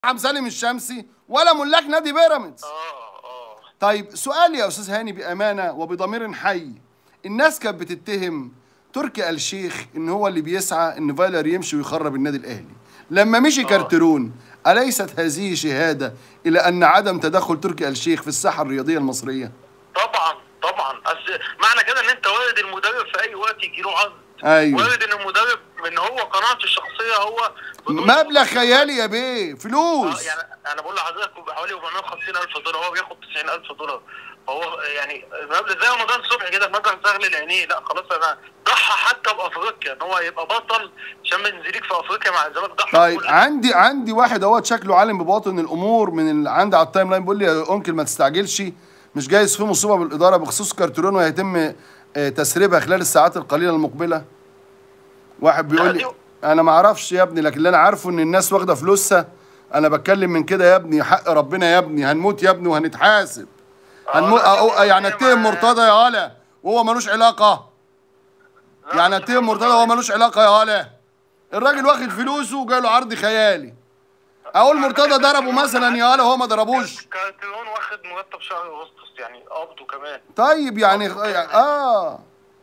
عم سالم الشمسي ولا ملاك نادي بيراميدز اه اه طيب سؤال يا استاذ هاني بامانه وبضمير حي الناس كانت بتتهم تركي آل الشيخ ان هو اللي بيسعى ان فايلر يمشي ويخرب النادي الاهلي لما مشي كارترون اليست هذه شهاده الى ان عدم تدخل تركي آل الشيخ في الساحه الرياضيه المصريه طبعا طبعا أصل معنى كده ان انت وارد المدرب في اي وقت يجي له عرض ايوه وارد ان المدرب من هو قناعته الشخصيه هو بدون- مبلغ خيالي يا بيه اه فلوس يعني انا بقول لحضرتك حوالي 450 الف دولار هو بياخد 90 الف دولار فهو يعني المبلغ زي رمضان صبحي كده مبلغ سهل لعينيه لا خلاص انا ضحى حتى بافريقيا ان هو يبقى بطل شامبيونز ليج في افريقيا مع الزمالك ضحى طيب بكل- عندي عندي واحد اهوت شكله عالم بباطن الامور من اللي عندي على التايم لاين بيقول لي يا انكل ما تستعجلش مش جايز في مصيبه بالاداره بخصوص كارترون وهيتم آه، تسريبها خلال الساعات القليله المقبله واحد بيقول لي انا ما اعرفش يا ابني لكن اللي انا عارفه ان الناس واخده فلوسها انا بتكلم من كده يا ابني حق ربنا يا ابني هنموت يا ابني وهنتحاسب هنموت لا، أو لا، يعني لا، اتهم ما- مرتضى يا هلا وهو ملوش علاقه لا، يعني بس اتهم مرتضى وهو ملوش علاقه يا هلا الراجل واخد فلوسه وجاي له عرض خيالي اقول مرتضى ضربه مثلا يا هلا وهو ما ضربوش كارتيرون واخد مرتب شهر اغسطس يعني قبضه كمان طيب يعني اه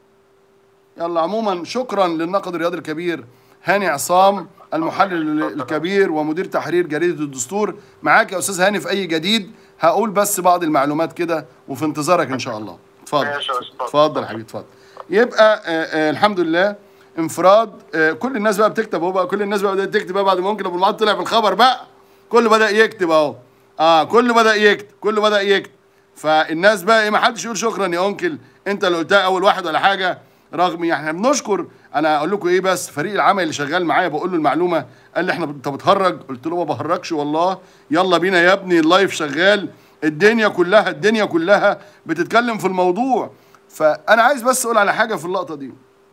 يلا عموما شكرا للناقد الرياضي الكبير هاني عصام المحلل الكبير ومدير تحرير جريده الدستور معاك يا استاذ هاني في اي جديد هقول بس بعض المعلومات كده وفي انتظارك ان شاء الله اتفضل ماشي يا أستاذ. اتفضل يا حبيبي اتفضل يبقى آه آه الحمد لله انفراد آه كل الناس بقى بتكتب اهو بقى كل الناس بقى بدات تكتب بقى بعد ما ممكن ابو المعاد طلع في الخبر بقى كله بدا يكتب اهو اه كله بدا يكتب كله بدا يكتب فالناس بقى ايه ما حدش يقول شكرا يا انكل انت اللي قلتها اول واحد ولا حاجه رغم يعني احنا بنشكر انا اقول لكم ايه بس فريق العمل اللي شغال معايا بقول له المعلومه قال لي احنا انت بتهرج قلت له ما بهرجش والله يلا بينا يا ابني اللايف شغال الدنيا كلها الدنيا كلها بتتكلم في الموضوع فانا عايز بس اقول على حاجه في اللقطه دي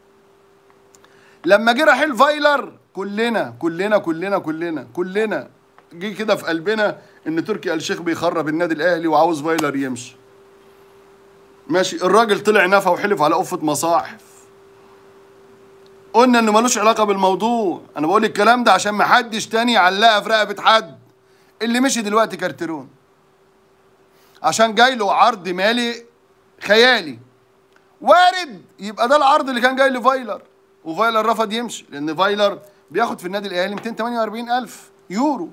لما جه رحيل فايلر كلنا كلنا كلنا كلنا كلنا جه كده في قلبنا ان تركي آل الشيخ بيخرب النادي الاهلي وعاوز فايلر يمشي ماشي الراجل طلع نفى وحلف على قفه مصاحف قلنا انه ملوش علاقه بالموضوع انا بقول الكلام ده عشان ما حدش تاني يعلقها في رقبه حد اللي مشي دلوقتي كارترون عشان جاي له عرض مالي خيالي وارد يبقى ده العرض اللي كان جاي لفايلر وفايلر رفض يمشي لان فايلر بياخد في النادي الاهلي 248 الف يورو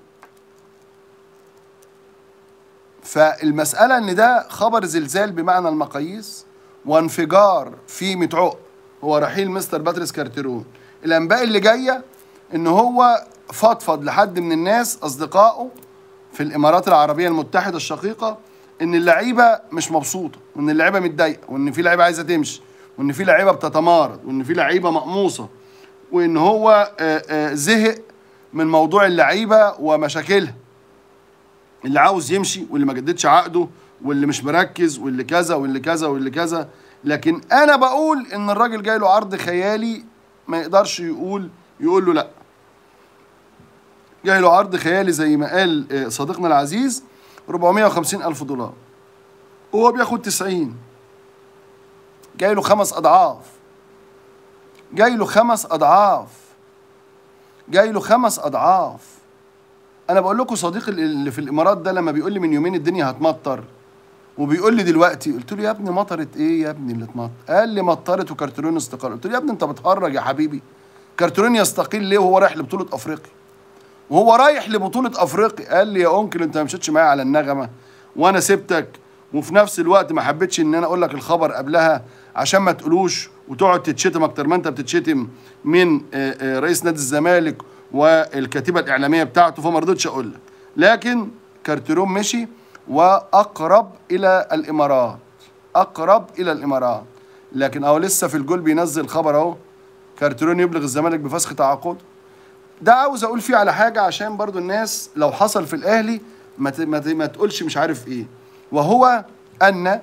فالمسألة إن ده خبر زلزال بمعنى المقاييس وانفجار في متعوق هو رحيل مستر باتريس كارتيرون الأنباء اللي جاية إن هو فضفض لحد من الناس أصدقائه في الإمارات العربية المتحدة الشقيقة إن اللعيبة مش مبسوطة وإن اللعيبة متضايقة وإن في لعيبة عايزة تمشي وإن في لعيبة بتتمارض وإن في لعيبة مقموصة وإن هو آه، آه، زهق من موضوع اللعيبة ومشاكلها اللي عاوز يمشي واللي ما جددش عقده واللي مش مركز واللي كذا واللي كذا واللي كذا لكن انا بقول ان الراجل جاي له عرض خيالي ما يقدرش يقول يقول له لا جاي له عرض خيالي زي ما قال آه، صديقنا العزيز 450 الف دولار وهو بياخد 90 جاي له خمس اضعاف جاي له خمس اضعاف جاي له خمس اضعاف انا بقول لكم صديقي اللي في الامارات ده لما بيقول لي من يومين الدنيا هتمطر وبيقول لي دلوقتي قلت له يا ابني مطرت ايه يا ابني اللي اتمطر قال لي مطرت وكارترون استقال قلت له يا ابني انت بتهرج يا حبيبي كارترون يستقيل ليه وهو رايح لبطوله افريقيا وهو رايح لبطوله افريقيا قال لي يا انكل انت ما مشيتش معايا على النغمه وانا سبتك وفي نفس الوقت ما حبيتش ان انا اقول لك الخبر قبلها عشان ما تقولوش وتقعد تتشتم اكتر ما انت بتتشتم من آه، آه، رئيس نادي الزمالك والكتيبه الاعلاميه بتاعته فما رضيتش اقول لك لكن كارتيرون مشي واقرب الى الامارات اقرب الى الامارات لكن اهو لسه في الجول بينزل خبر اهو كارتيرون يبلغ الزمالك بفسخ تعاقده ده عاوز اقول فيه على حاجه عشان برضو الناس لو حصل في الاهلي ما ت- ما ت- ما تقولش مش عارف ايه وهو ان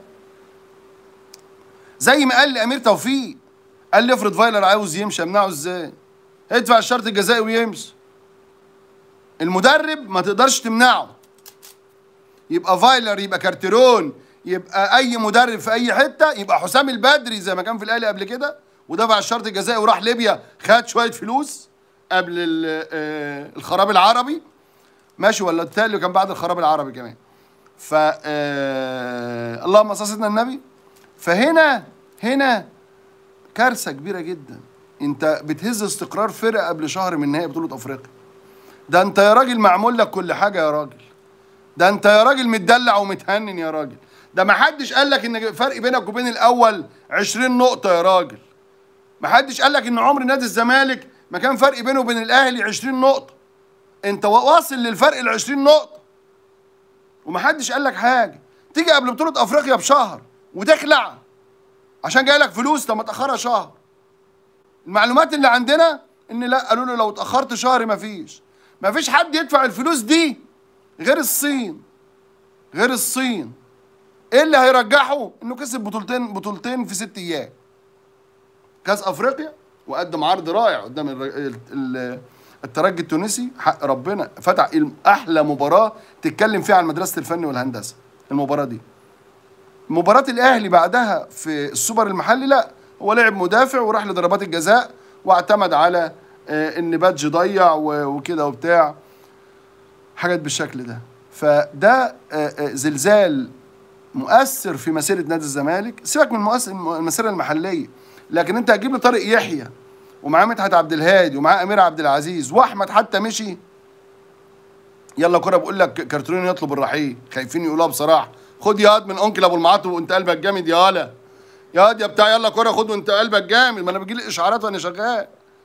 زي ما قال لامير توفيق قال لي افرض فايلر عاوز يمشي امنعه ازاي ادفع الشرط الجزائي ويمشي المدرب ما تقدرش تمنعه يبقى فايلر يبقى كارتيرون يبقى اي مدرب في اي حته يبقى حسام البدري زي ما كان في الاهلي قبل كده ودفع الشرط الجزائي وراح ليبيا خد شويه فلوس قبل ال- آه، الخراب العربي ماشي ولا التالي كان بعد الخراب العربي كمان ف آه، اللهم صل على سيدنا النبي فهنا هنا كارثه كبيره جدا انت بتهز استقرار فرقه قبل شهر من نهائي بطوله افريقيا ده انت يا راجل معمول لك كل حاجه يا راجل ده انت يا راجل متدلع ومتهنن يا راجل ده ما حدش قال لك ان فرق بينك وبين الاول 20 نقطه يا راجل ما حدش قال لك ان عمر نادي الزمالك ما كان فرق بينه وبين الاهلي 20 نقطه انت واصل للفرق ال 20 نقطه وما حدش قال لك حاجه تيجي قبل بطوله افريقيا بشهر وتخلع عشان جاي لك فلوس طب ما تاخرها شهر المعلومات اللي عندنا ان لا قالوا له لو اتاخرت شهر مفيش مفيش حد يدفع الفلوس دي غير الصين غير الصين ايه اللي هيرجحه انه كسب بطولتين بطولتين في ست ايام كاس افريقيا وقدم عرض رائع قدام الر- ال- ال- الترجي التونسي حق ربنا فتح الم- احلى مباراه تتكلم فيها عن مدرسه الفن والهندسه المباراه دي مباراه الاهلي بعدها في السوبر المحلي لا هو لعب مدافع وراح لضربات الجزاء واعتمد على آه، ان بادج ضيع و- وكده وبتاع حاجات بالشكل ده فده آه، آه، زلزال مؤثر في مسيره نادي الزمالك سيبك من المؤثر المسيره المحليه لكن انت هتجيب لي طارق يحيى ومعاه مدحت عبد الهادي ومعاه امير عبد العزيز واحمد حتى مشي يلا كرة بقول لك كرتون يطلب الرحيل خايفين يقولوها بصراحه خد ياض من انكل ابو المعاطي وانت قلبك جامد يا هلا ياض يا بتاع يلا كرة خد وانت قلبك جامد ما انا بيجي لي اشعارات وانا شغال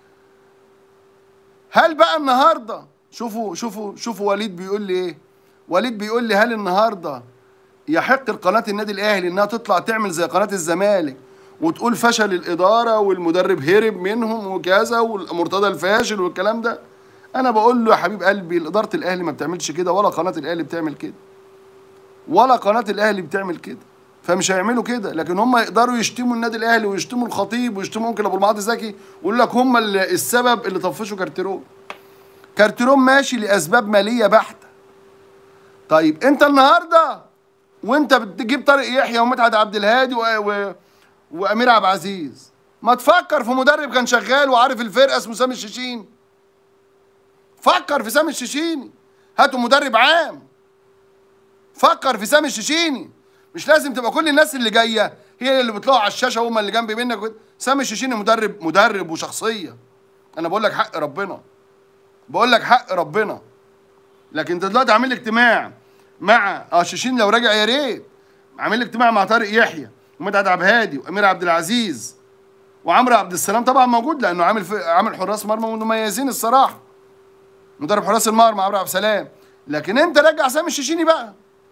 هل بقى النهارده شوفوا شوفوا شوفوا وليد بيقول لي ايه وليد بيقول لي هل النهارده يحق لقناه النادي الاهلي انها تطلع تعمل زي قناه الزمالك وتقول فشل الاداره والمدرب هرب منهم وكذا والمرتضى الفاشل والكلام ده انا بقول له يا حبيب قلبي اداره الاهلي ما بتعملش كده ولا قناه الاهلي بتعمل كده ولا قناه الاهلي بتعمل كده فمش هيعملوا كده لكن هم يقدروا يشتموا النادي الاهلي ويشتموا الخطيب ويشتموا ممكن ابو المعاطي زكي ويقول لك هم اللي السبب اللي طفشوا كارتيرون كارتيرون ماشي لاسباب ماليه بحته طيب انت النهارده وانت بتجيب طارق يحيى ومدحت عبد الهادي و... و... وامير عبد العزيز ما تفكر في مدرب كان شغال وعارف الفرقه اسمه سامي الشيشين فكر في سامي الشيشيني هاتوا مدرب عام فكر في سامي الشيشيني مش لازم تبقى كل الناس اللي جايه هي اللي بيطلعوا على الشاشه هم اللي جنب منك وكده. سامي الشيشيني مدرب مدرب وشخصيه انا بقول لك حق ربنا بقول لك حق ربنا لكن انت دلوقتي عامل اجتماع مع اه شيشين لو راجع يا ريت عامل اجتماع مع طارق يحيى ومدحت عبد الهادي وامير عبد العزيز وعمرو عبد السلام طبعا موجود لانه عامل في عامل حراس مرمى مميزين الصراحه مدرب حراس المرمى عمرو عبد السلام لكن انت رجع سامي الشيشيني بقى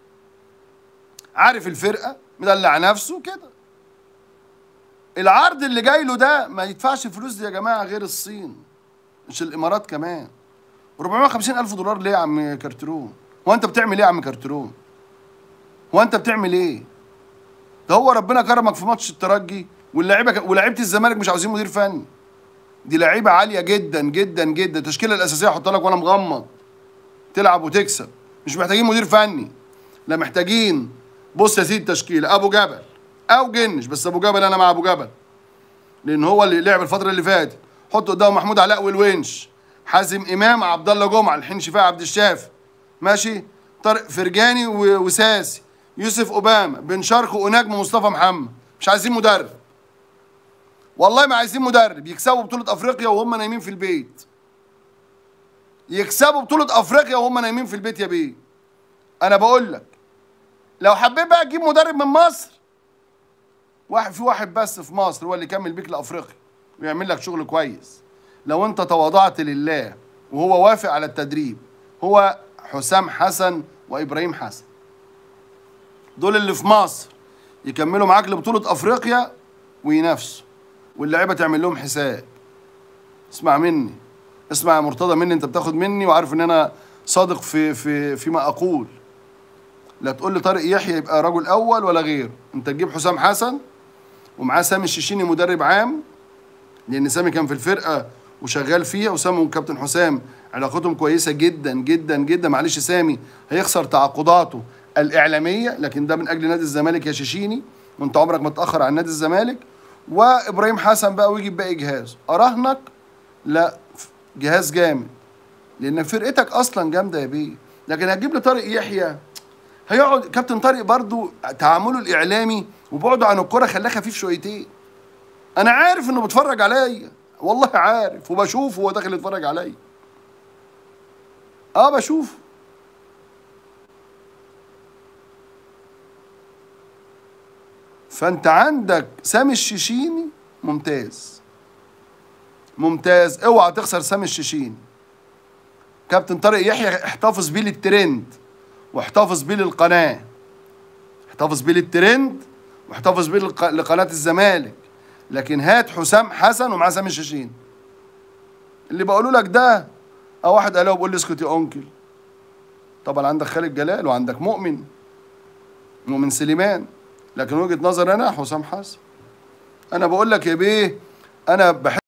عارف الفرقه مدلع نفسه كده العرض اللي جاي له ده ما يدفعش الفلوس دي يا جماعه غير الصين مش الامارات كمان 450 الف دولار ليه يا عم كارترون هو انت بتعمل ايه يا عم كارترون هو انت بتعمل ايه ده هو ربنا كرمك في ماتش الترجي واللعيبه ولاعيبه الزمالك مش عاوزين مدير فني دي لعيبه عاليه جدا جدا جدا التشكيله الاساسيه احطها لك وانا مغمض تلعب وتكسب مش محتاجين مدير فني لا محتاجين بص يا سيدي التشكيله ابو جبل او جنش بس ابو جبل انا مع ابو جبل لان هو اللي لعب الفتره اللي فاتت حط قدامه محمود علاء والونش حازم امام عبد الله جمعه الحين شفاء عبد الشافي ماشي طارق فرجاني و- وساسي يوسف اوباما بن شرق ونجم مصطفى محمد مش عايزين مدرب والله ما عايزين مدرب يكسبوا بطوله افريقيا وهم نايمين في البيت يكسبوا بطوله افريقيا وهم نايمين في البيت يا بيه انا بقول لك لو حبيت بقى تجيب مدرب من مصر واحد في واحد بس في مصر هو اللي يكمل بيك لافريقيا ويعمل لك شغل كويس لو انت تواضعت لله وهو وافق على التدريب هو حسام حسن وابراهيم حسن دول اللي في مصر يكملوا معاك لبطولة افريقيا وينافسوا واللعيبة تعمل لهم حساب اسمع مني اسمع يا مرتضى مني انت بتاخد مني وعارف ان انا صادق في في فيما اقول لا تقول لي طارق يحيى يبقى رجل اول ولا غير انت تجيب حسام حسن ومعاه سامي الشيشيني مدرب عام لان سامي كان في الفرقه وشغال فيها وسامي وكابتن حسام علاقتهم كويسه جدا جدا جدا معلش سامي هيخسر تعاقداته الاعلاميه لكن ده من اجل نادي الزمالك يا شيشيني وانت عمرك ما تاخر عن نادي الزمالك وابراهيم حسن بقى ويجي باقي جهاز اراهنك لا جهاز جامد لان فرقتك اصلا جامده يا بيه لكن هتجيب لي طارق يحيى هيقعد كابتن طارق برضو تعامله الاعلامي وبعده عن الكره خلاه خفيف شويتين انا عارف انه بيتفرج عليا والله عارف وبشوفه وهو داخل يتفرج عليا اه بشوفه فانت عندك سامي الشيشيني ممتاز ممتاز اوعى تخسر سامي الشيشيني كابتن طارق يحيى احتفظ بيه للترند واحتفظ بيه للقناه احتفظ بيه للترند واحتفظ بيه للق- لقناه الزمالك لكن هات حسام حسن ومعاه سامي الشيشيني اللي بقوله لك ده اه واحد قال له بيقول لي اسكت يا انكل طبعا عندك خالد جلال وعندك مؤمن مؤمن سليمان لكن وجهه نظر انا حسام حسن انا بقول لك يا بيه انا بحب